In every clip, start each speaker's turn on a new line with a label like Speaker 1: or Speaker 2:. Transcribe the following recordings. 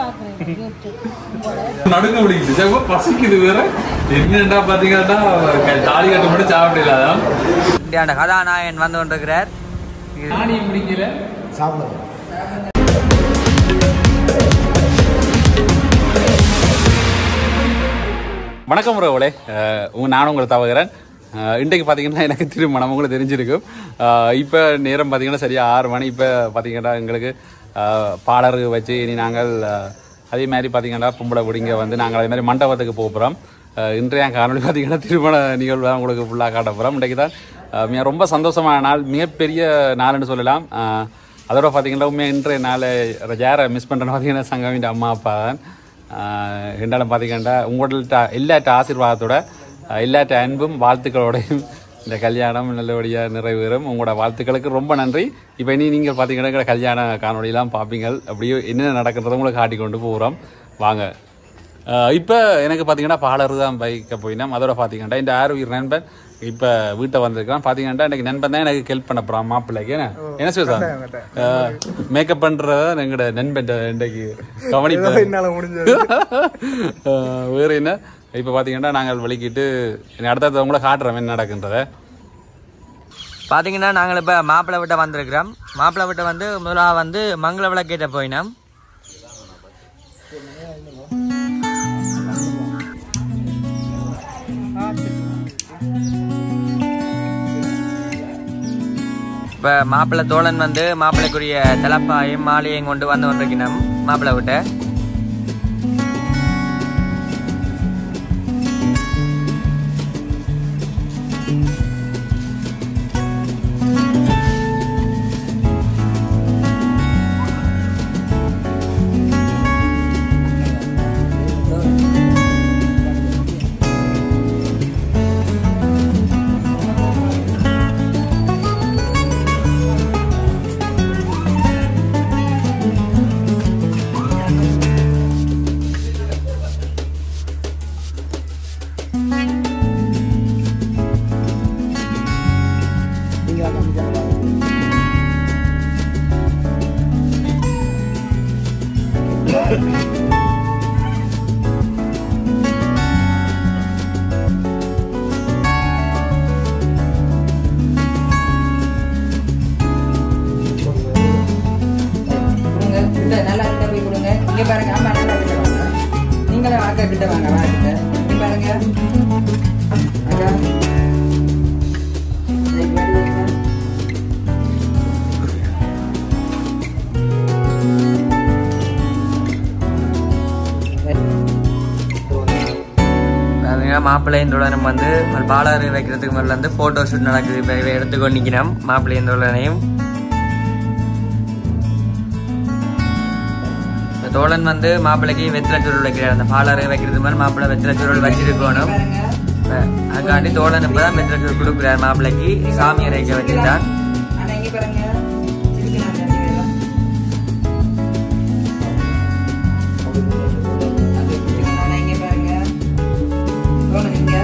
Speaker 1: பாக்குறேன் யூடியூப் உங்களோட
Speaker 2: நடுங்க முடிக்குது சரி, பசிக்குது வேற என்னடா பாத்தீங்கன்னா க- தாலி கட்ட மட்டும் சாப்பிடல அதான்
Speaker 3: இந்த கதாநாயகன் வந்து கொண்டிருக்கிறார்
Speaker 2: தாலி முடிக்கல வணக்கம் உறவுகளே அஹ் உங்க நானும் உங்களை தவகிறேன் அஹ் இன்றைக்கு பார்த்தீங்கன்னா எனக்கு திருமணம் உங்களுக்கு தெரிஞ்சிருக்கும் இப்போ நேரம் பார்த்தீங்கன்னா சரியா ஆறு மணி இப்போ பார்த்தீங்கன்னா எங்களுக்கு அஹ், பாலர் வச்சு இனி நாங்கள் அஹ், அதே மாதிரி பார்த்தீங்கன்னா பொம்பளை பிடிங்க வந்து நாங்கள் அதே மாதிரி மண்டபத்துக்கு போக போகிறோம் இன்றைய காணொலி பார்த்தீங்கன்னா திருமண நிகழ்வு தான் உங்களுக்கு ஃபுல்லாக காட்ட போகிறோம் இன்றைக்கு தான் அஹ், மிக ரொம்ப சந்தோஷமான நாள் மிகப்பெரிய நாள்னு சொல்லலாம் அஹ், அதோட பார்த்தீங்கன்னா உண்மையாக இன்றைய நாளை யாரை மிஸ் பண்ணுறேன்னு பார்த்தீங்கன்னா சங்கமின் அம்மா அப்பா தான் ஆஹ் ரெண்டாலும் பார்த்தீங்கன்னா உங்கள்கிட்ட எல்லாட்ட ஆசீர்வாதத்தோட ஆஹ் எல்லாட்ட அன்பும் வாழ்த்துக்களோடையும் இந்த கல்யாணம் நல்லபடியாக நிறைவேறும் உங்களோட வாழ்த்துக்களுக்கு ரொம்ப நன்றி இப்போ இனி நீங்கள் பார்த்தீங்கன்னா எங்களோட கல்யாண காணொலியெல்லாம் பார்ப்பீங்க அப்படியே என்னென்ன நடக்கிறத உங்களுக்கு காட்டி கொண்டு போகிறோம் வாங்க இப்போ எனக்கு பார்த்தீங்கன்னா பாலர் தான் பைக்கை போயினோம் அதோட பார்த்தீங்கன்னா இந்த ஆறு உயிர் நண்பன் இப்போ வீட்டை வந்திருக்கான் பார்த்தீங்கன்னா எனக்கு நண்பன் தான் எனக்கு ஹெல்ப் பண்ண போகிறான் மாப்பிள்ளைக்கு என்ன என்ன சார் மேக்கப் பண்ணுறத எங்களோட நண்பன் இன்றைக்கு கவனிப்பேன்
Speaker 4: என்னால முடிஞ்சது
Speaker 2: ஆஹ் வேற என்ன இப்போ பார்த்தீங்கன்னா நாங்கள் வெளிக்கிட்டு இனி அடுத்தது உங்களை காட்டுறோம் என்ன நடக்குன்றத
Speaker 3: பார்த்தீங்கன்னா நாங்கள் இப்போ மாப்பிள்ளை விட்ட வந்திருக்கிறோம் மாப்பிள்ளை விட்ட வந்து முதலாக வந்து மங்கள விளக்கேற்ற போயினோம் இப்போ மாப்பிள்ளை தோழன் வந்து மாப்பிள்ளைக்குரிய தலப்பாயும் மாலையும் கொண்டு வந்து கொண்டிருக்கணும் மாப்பிள்ளை விட்ட
Speaker 5: கொடுங்க இந்த நல்லா கிட்ட போய் கொடுங்க இங்க பாருங்க அம்மா நல்லா கிட்ட வாங்க நீங்களும் அக்கா கிட்ட வாங்க வா கிட்ட இங்க பாருங்க அக்கா இதுக்கு மேல வைங்க.
Speaker 3: பாருங்க மாப்பிள்ளையின் தோழனும் வந்து ஒரு பாலாறு வைக்கிறதுக்கு முதல்ல வந்து ஃபோட்டோ ஷூட் நடக்குது இப்போ இவை எடுத்துக்கொண்டு நிற்கிறோம் மாப்பிள்ளையின் தோழனையும் இந்த தோழன் வந்து மாப்பிள்ளைக்கு வெத்தில சுருள் வைக்கிறார் அந்த பாலாறு வைக்கிறது மாதிரி மாப்பிள்ளை வெத்தில சுருள் வச்சிருக்கணும்
Speaker 5: பாருங்க
Speaker 3: இப்ப அதுக்காண்டி தோழன் இப்போ தான் வெத்தில சுருள் கொடுக்குறார் மாப்பிள்ளைக்கு சாமி அரைக்க வச்சுட்டான்
Speaker 5: ஆனா இங்க பாருங்க சிரிக்கிறாங்க ரெண்டு பேரும். அது பிடிச்சிக்கணும். ஆனா இங்க பாருங்க தோணும் இங்க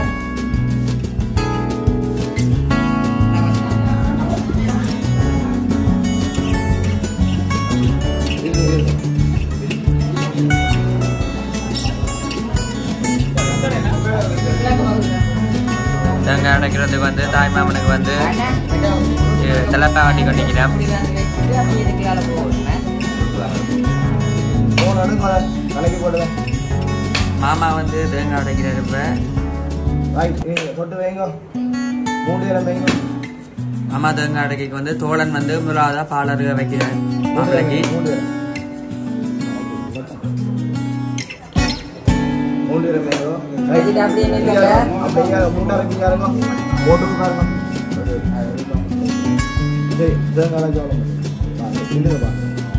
Speaker 3: தேங்காய் அடைக்கிறதுக்கு வந்து தாய் மாமனுக்கு வந்து தலைப்பா ஆட்டி கொண்டிருக்கிறோம்
Speaker 5: அப்படி வந்து வச்சுட்டு அப்படியே இதுக்குள்ளால போகணுமே
Speaker 4: போன அடுங்க கலக்கி போடுவேன்
Speaker 3: மாமா வந்து தேங்காய் அடைக்கிறார் இப்போ
Speaker 4: ரைட் தொட்டு வைங்க மூணு நேரம் வைங்க
Speaker 3: மாமா தேங்காய் அடைக்கைக்கு வந்து தோழன் வந்து முதலாவதா பாலருக வைக்கிறார் மாப்பிள்ளைக்கு
Speaker 4: மூணு நேரம் மூணு நேரம் வைங்க
Speaker 5: வச்சுட்டு அப்படியே நில்லுங்க.
Speaker 4: அப்படியே மூணு நேரம் இங்கே போட்டு உட்காருங்க சரி தேங்காய் ஜோளம் இல்லைங்கப்பா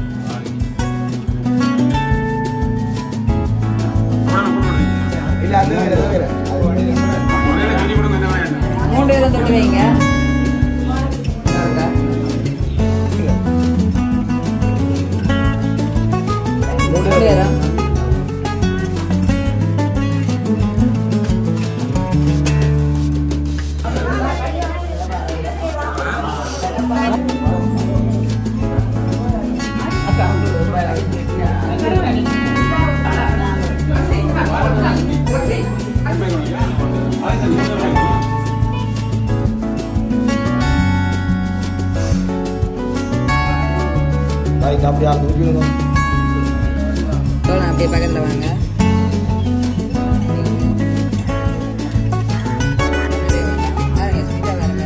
Speaker 4: இல்லை அது வேறு அது வேறு அது
Speaker 5: மூணு பேரும் தொட்டு வைங்க இந்தாருங்க.
Speaker 4: மூணு
Speaker 5: மூணு
Speaker 4: நேரம்
Speaker 5: பேரும் அக்கா
Speaker 4: ரைட் அப்படியே ஆள் தூக்கிடுங்க
Speaker 5: தோழன் அப்படியே பக்கத்தில் வாங்க பாருங்க, sweet ஆ பாருங்க.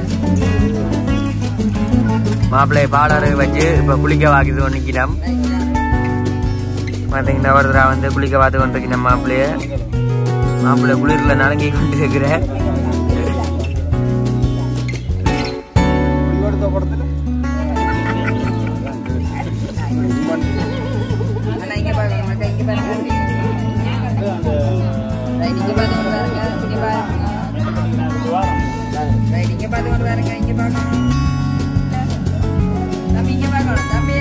Speaker 3: மாப்பிள்ளை பாலரு வச்சு இப்போ குளிக்க வாக்குது ஒன்றுக்கிடம் பார்த்தீங்கன்னா ஒருத்தரா வந்து குளிக்க பார்த்து கொண்டிருக்கணும் மாப்பிள்ளைய மாப்பிள்ளை குளிரில் நலங்கி கொண்டு இருக்கிறேன்
Speaker 5: அண்ணா, இங்க பாருங்க, மக்கா, இங்க பாருங்க. Right, இங்க பார்த்து கொண்டு பாருங்க, இங்க பாருங்க. Right, இங்க பார்த்து கொண்டு பாருங்க, இங்க பார்க்கணும். தம்பி, இங்க பார்க்கணும், தம்பி.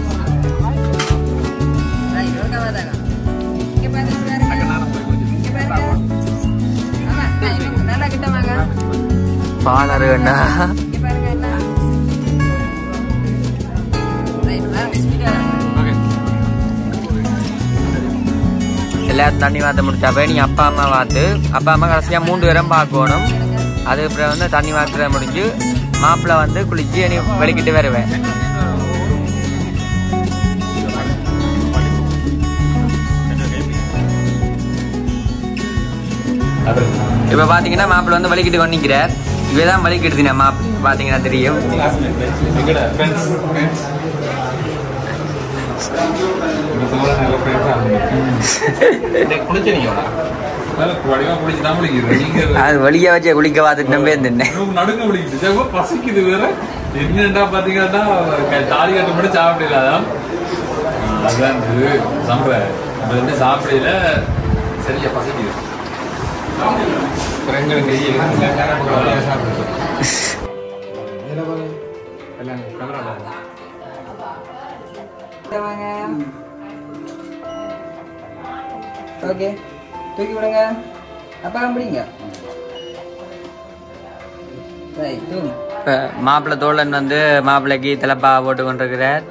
Speaker 5: Right, ஒழுங்கா பார்த்தாங்க. இங்க பார்த்து கொண்டு பாருங்க. இங்க பாருங்க. ஆமா, நான் இவங்க நல்லா கிட்ட வாங்க.
Speaker 3: பாலரு வேண்டா
Speaker 5: இங்க பாருங்க அண்ணா. Right, வாங்க, speed ஆ வாங்க.
Speaker 3: எல்லாரும் தண்ணி வாத்த முடிச்சாப்ப நீ அப்பா அம்மா வாத்து அப்பா அம்மா கடைசியாக மூன்று பேரும் பார்க்கணும் அதுக்கப்புறம் வந்து தண்ணி வாத்துற முடிஞ்சு மாப்பிள்ளை வந்து குளிச்சு நீ வெளிக்கிட்டு வருவேன் இப்போ பார்த்தீங்கன்னா மாப்பிள்ளை வந்து வலிக்கிட்டு கொண்டு நிற்கிறார் இவே தான் வலிக்கிட்டு நான் மாப் பார்த்தீங்கன்னா தெரியும்
Speaker 2: எங்கட ஃப்ரெண்ட்ஸ் ஃப்ரெண்ட்ஸ் குளிச்ச நீங்க வடிவா குளிச்சு தான் குளிக்கிறது நீங்க
Speaker 3: அது வலிய வச்சு குளிக்க பார்த்துட்டு நம்பே இருந்தேன்
Speaker 2: ரொம்ப நடுங்க பிடிக்குது ரொம்ப பசிக்குது வேற என்னடா பாத்தீங்கன்னா க- தாலி கட்ட மட்டும் சாப்பிடல அதான் ஆஹ் அதுதான் இது சம்பிரதாயம் நம்ம வந்து சாப்பிடல சரியா பசிக்குது அப்புறம் எங்களுக்கு கையில் சாப்பிடுது எல்லாம் கேமரா
Speaker 5: கிட்ட வாங்க. ஓகே தூக்கி விடுங்க அப்பா பிடிங்க ரைட் தூங்க
Speaker 3: இப்போ மாப்பிள்ளை தோழன் வந்து மாப்பிள்ளைக்கு தலைப்பா போட்டு கொண்டிருக்கிறார்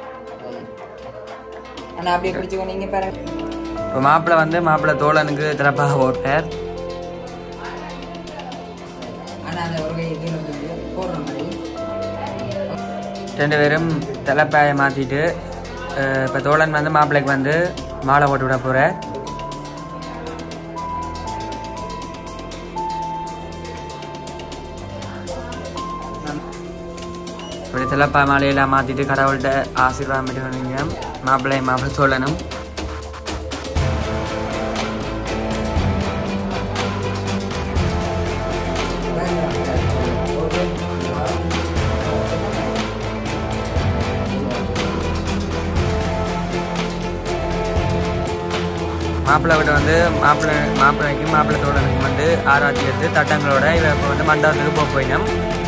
Speaker 5: அண்ணா அப்படியே பிடிச்சுக்கோ நீங்க பாருங்க
Speaker 3: இப்போ மாப்பிள்ளை வந்து மாப்பிள்ளை தோழனுக்கு தலைப்பா போட்டார்
Speaker 5: அண்ணா அந்த ஒரு கை கீழே தூக்கி போடுற மாதிரி
Speaker 3: ரெண்டு பேரும் தலைப்பாயை மாற்றிட்டு இப்போ தோழன் வந்து மாப்பிள்ளைக்கு வந்து மாலை போட்டு விட போகிறார் இப்படி தலைப்பா மாலையெல்லாம் மாற்றிட்டு கடவுள்கிட்ட ஆசீர்வாதம் பண்ணிட்டு மாப்பிள்ளை மாப்பிள்ளை தோழனும் மாப்பிள்ளை வீட்டை வந்து மாப்பிள்ளை மாப்பிள்ளைக்கும் மாப்பிள்ளை தோழனுக்கும் வந்து ஆராய்ச்சி எடுத்து தட்டங்களோட இவ இப்போ வந்து மண்டபத்துக்கு போக போயினோம்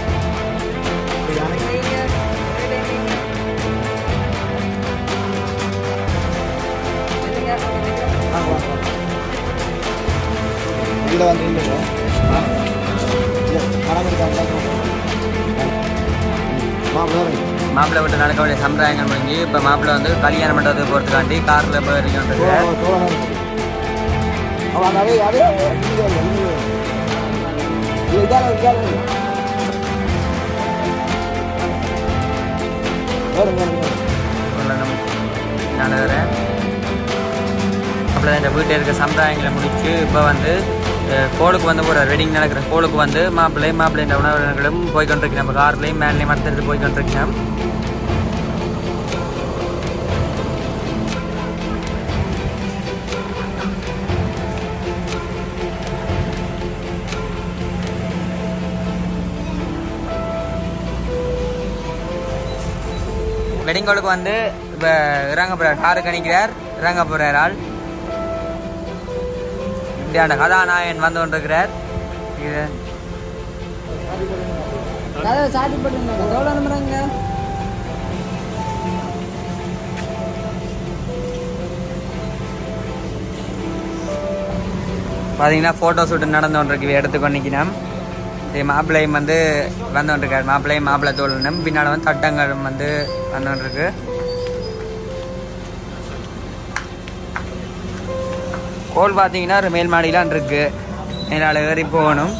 Speaker 4: கீழே வந்து இல்லைங்க மரம் இருக்காங்க மாப்பிள்ளை
Speaker 3: மாப்பிள்ளை வீட்டு நடக்க வேண்டிய சம்பிரதாயங்கள் முடிஞ்சு இப்போ மாப்பிள்ளை வந்து கல்யாண மண்டபத்துக்கு போகிறதுக்காண்டி காரில் போயிருக்கின்றது
Speaker 4: அவன் அதே அதே இதால இதால வரும் வரும்
Speaker 3: நடக்கிறேன் அப்புறம் இந்த வீட்டில் இருக்க சம்பிரதாயங்களை முடிச்சு இப்போ வந்து அஹ், கோலுக்கு வந்து போகிற வெட்டிங் நடக்கிற கோலுக்கு வந்து மாப்பிள்ளையும் மாப்பிள்ளை உணவினர்களும் போய் கொண்டிருக்கோம் நம்ம கார்லையும் மேன்லையும் மரத்தில் போய் கொண்டிருக்கோம் வெட்டிங் கோலுக்கு வந்து இப்போ இறங்க போகிறார் காருக்கு அணிக்கிறார் இறங்க போகிறார் ஆள் இப்படியான கதாநாயகன் வந்து கொண்டிருக்கிறார் இது
Speaker 5: கதவை சாட்டி போட்டுருங்க எவ்வளோ நம்புறாங்க
Speaker 3: பார்த்தீங்கன்னா ஃபோட்டோ ஷூட் நடந்து கொண்டிருக்கு எடுத்துக்கொண்டு நிற்கிறோம் இது மாப்பிள்ளையும் வந்து வந்து கொண்டிருக்காரு மாப்பிள்ளையும் மாப்பிள்ளை தோழனும் பின்னால் வந்து தட்டங்களும் வந்து வந்து கொண்டிருக்கு கோல் பார்த்தீங்கன்னா ஒரு மேல் மாடிலாம் இருக்கு மேலால் ஏறி போகணும்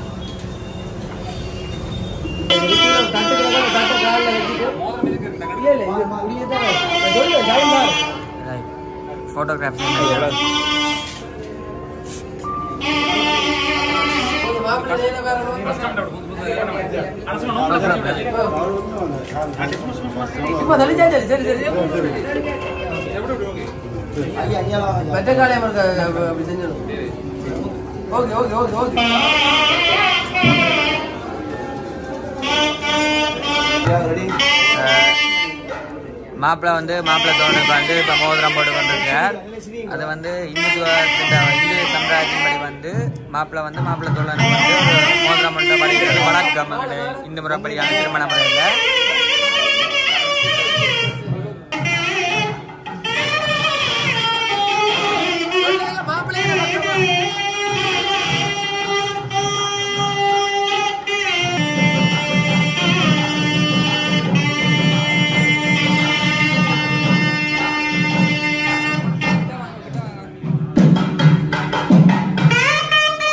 Speaker 5: தட்டு கிடக்க தட்டு காலில் வச்சுட்டு
Speaker 4: இல்லை இது முடியதான் நான் சொல்லுவேன் டைம் தான்
Speaker 3: ஃபோட்டோகிராஃபி
Speaker 5: இப்போ தள்ளிச்சா சரி சரி சரி
Speaker 4: ஐயா ஐயா ஐயா
Speaker 5: மற்ற காலையம் இருக்க அப்படி செஞ்சிடும் okay okay okay okay
Speaker 4: ready
Speaker 3: மாப்பிள்ளை வந்து மாப்பிள்ளை தோணுக்கு வந்து இப்போ மோதிரம் போட்டு கொண்டிருக்கார் அது வந்து இந்து இந்து சம்பிரதாயத்தின்படி வந்து மாப்பிள்ளை வந்து மாப்பிள்ளை தோழனுக்கு வந்து ஒரு மோதிரம் மட்டும் படிக்கிறது வழக்கம் அங்கே இந்து முறைப்படியான திருமண முறையில்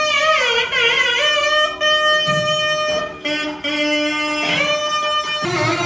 Speaker 6: Thank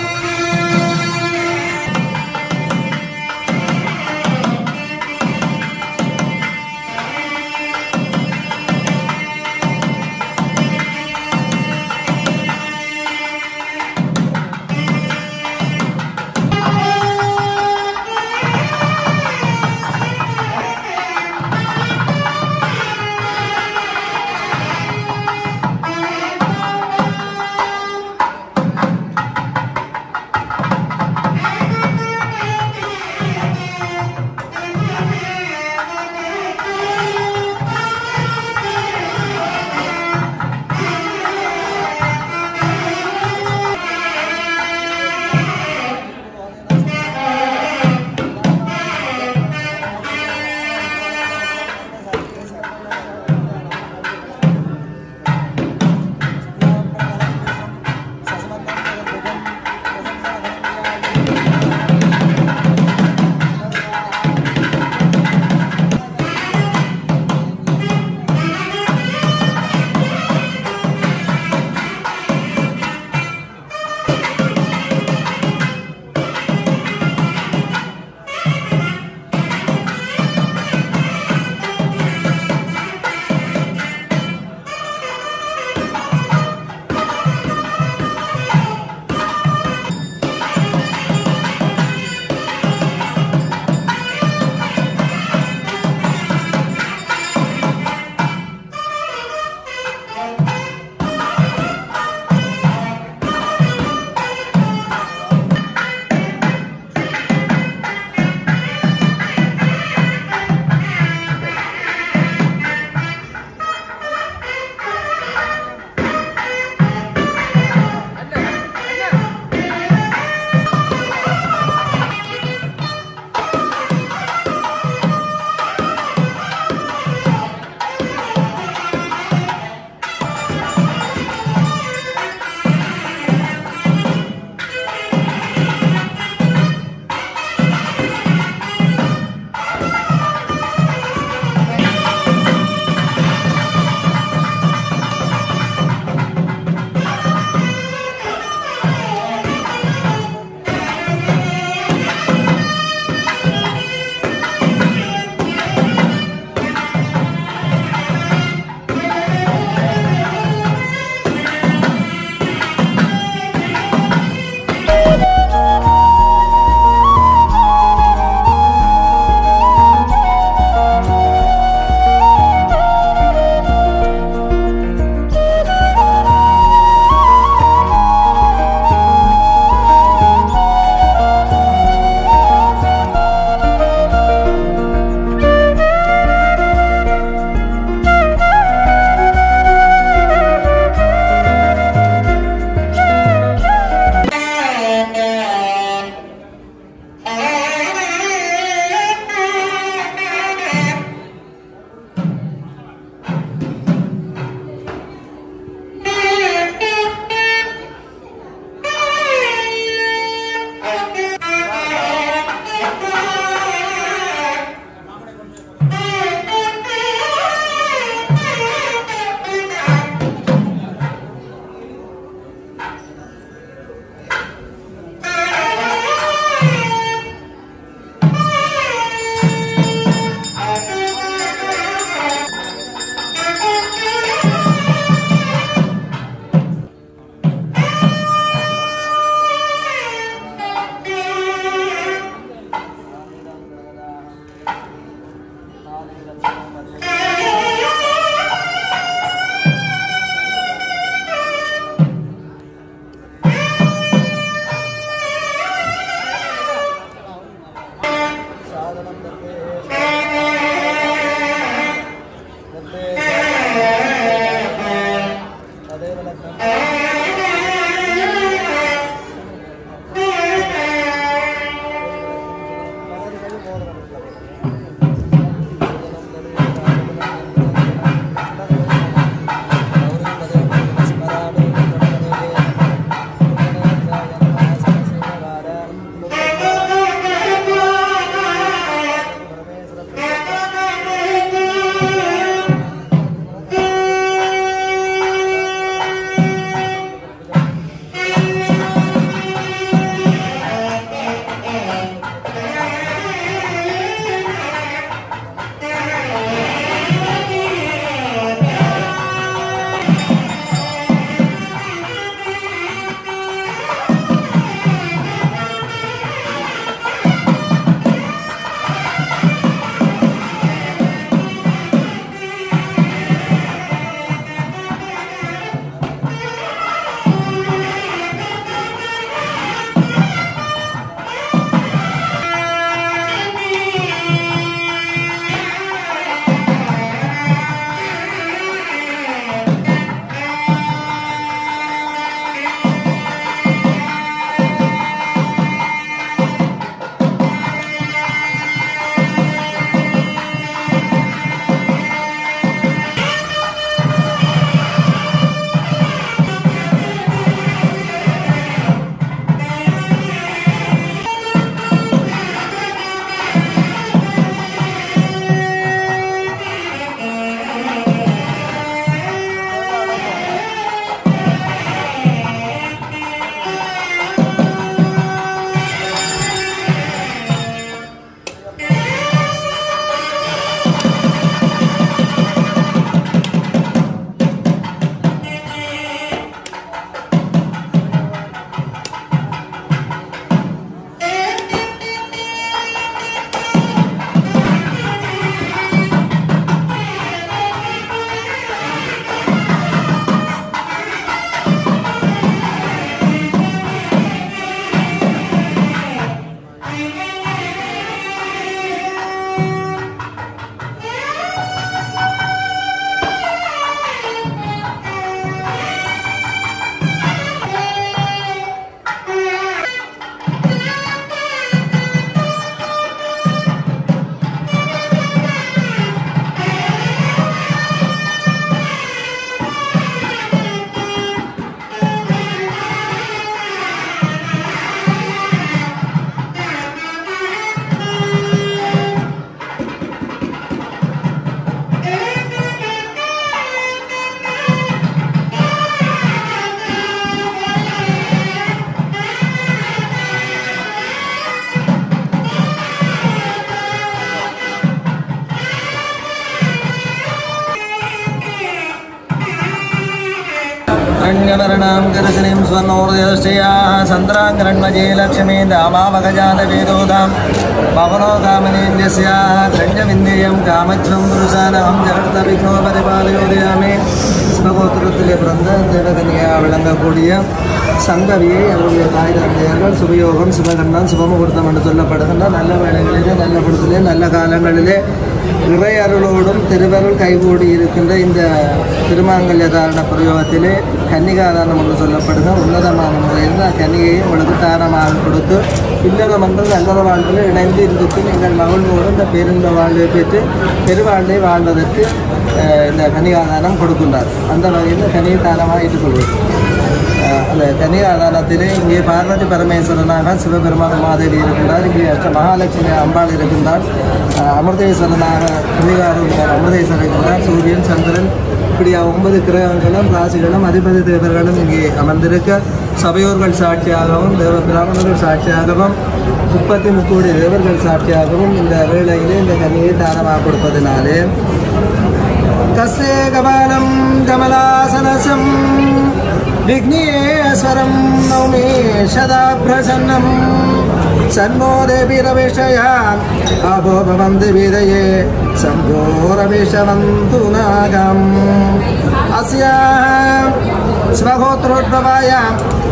Speaker 4: नीलाम्बरधरङ्गवर्णां करसनीं स्वर्णोदयश्चयाः सन्द्राङ्गरण्मजे लक्ष्मी दामावगजातवेदोदां भवनो कामनेन्द्यस्याः क्रण्यविन्देयं कामध्वं पुरुषानहं जगत्तविघ्नो परिपालयोदयामि சிவகோத்திரத்திலே பிறந்த தேவகன்யா விளங்கக்கூடிய சங்கவியை அவருடைய தாய் தந்தையர்கள் சுபயோகம் சிவகண்ணன் சிவமுகூர்த்தம் என்று சொல்லப்படுகின்ற நல்ல வேளைகளிலே நல்ல பொழுதிலே நல்ல காலங்களிலே இறை அருளோடும் திருவருள் கைகூடி இருக்கின்ற இந்த திருமாங்கல்ய தாரண பிரயோகத்திலே கன்னிகாதானம் என்று சொல்லப்படுகிற உன்னதமான முறையில் கன்னிகையை உங்களுக்கு தானமாக கொடுத்து இல்லறம் என்ற நல்லற வாழ்வில் இணைந்து இருந்துட்டு நீங்கள் மகிழ்வோடு இந்த பேருந்த வாழ்வை பெற்று பெருவாழ்வை வாழ்வதற்கு அஹ், இந்த கன்னிகாதானம் கொடுக்கின்றார் அந்த வகையில் கனியை தானமாக ஏற்றுக்கொள்வது அஹ், அந்த கன்னிகாதானத்திலே இங்கே பார்வதி பரமேஸ்வரனாக சிவபெருமான மாதேவி இருக்கின்றார் இங்கே அஷ்ட மகாலட்சுமி அம்பாள் இருக்கின்றார் அஹ், அமிர்தேஸ்வரனாக கிருமிகாரம் அமிர்தேஸ்வரர் இருக்கின்றார் சூரியன் சந்திரன் இப்படி ஒன்பது கிரகங்களும் ராசிகளும் அதிபதி தேவர்களும் இங்கே அமர்ந்திருக்க சபையோர்கள் சாட்சியாகவும் தேவ பிராமணர்கள் சாட்சியாகவும் முப்பத்தி முக்கோடி தேவர்கள் சாட்சியாகவும் இந்த வேளையிலே இந்த கன்னியை தானமாக கொடுப்பதினாலே कस्य कपालं कमलासनसं विघ्नेश्वरं नौमि सदा प्रसन्नं सन्नो देवी रविषया अभो भवन्ति विदये सन्तो रविषवन्तु नागम् अस्याः स्वगोत्रोद्भवायां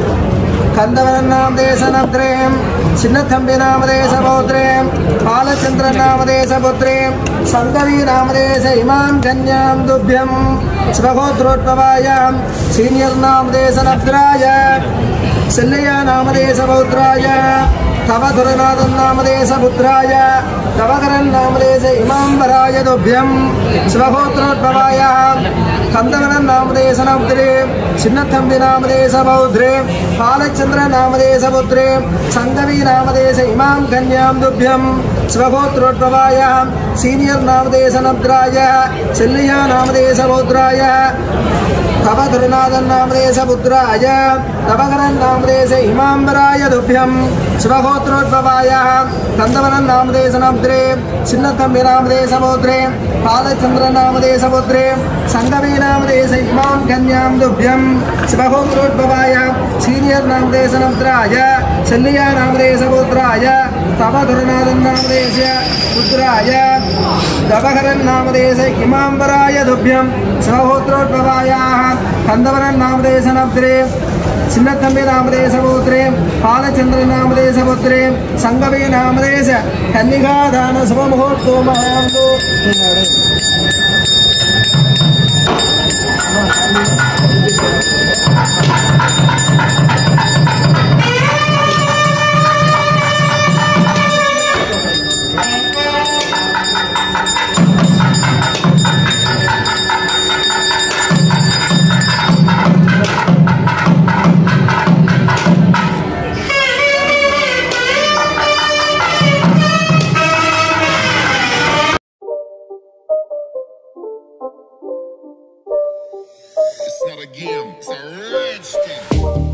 Speaker 4: कन्दवरन्नामदेशनद्रें चिन्नथम्बिनामदेशपौत्रें बालचन्द्रनामदेशपुत्रें सङ्कवीनामदेश इमां कन्यां तुभ्यं स्वगोत्रोद्भवायां सीनियर्नामदेशनद्राय सिल्लया नामदेशपौत्राय तवधुरनाथं नामदेशपुत्राय तवकरन् नामदेश इमाम्बराय तुभ्यं स्वगोत्रोद्भवाय கந்தவனன் நாமதேசனபுத்திரே சின்னத்தம்பி நாமதேச பௌத்ரே பாலச்சந்திர நாமதேச புத்திரே சங்கவி நாமதேச இமாம் கன்யாம் துப்பியம் ஸ்வகோத்ரோத்பவாய சீனியர் நாமதேசனப்திராய செல்லியா நாமதேச பௌத்ராய தவதுருநாதன் நாமதேச புத்திராய தவகரன் நாமதேச இமாம்பராய துப்பியம் சிவகோத்ரோத்பவாய கந்தவனன் நாமதேசனப்திரே சின்னத்தம்பி நாமதேச பௌத்ரே பாலச்சந்திர நாமதேச புத்திரே சங்கவி நாமதேச இமாம் கன்யாம் துப்பியம் சிவகோத்ரோத்பவாய சீனியர் நாமதேசனப்திராய செல்லியா நாமதேச புத்திராய தவதுருநாதன் நாமதேச புத்திராய தவகரன் நாமதேச இமாம்பராய துப்பியம் சிவகோத்ரோத்பவாயாக கந்தவரன் நாமதேசனப்திரே சின்னத்தம்பி நாமதேசபோத்ரே பாலச்சந்திர நாமதேசபுத்திரே சங்கவி நாமதேச கன்னிகாதான சுபமுகூர்த்தோ மகாந்தோ
Speaker 6: It's not a game, it's a rich thing.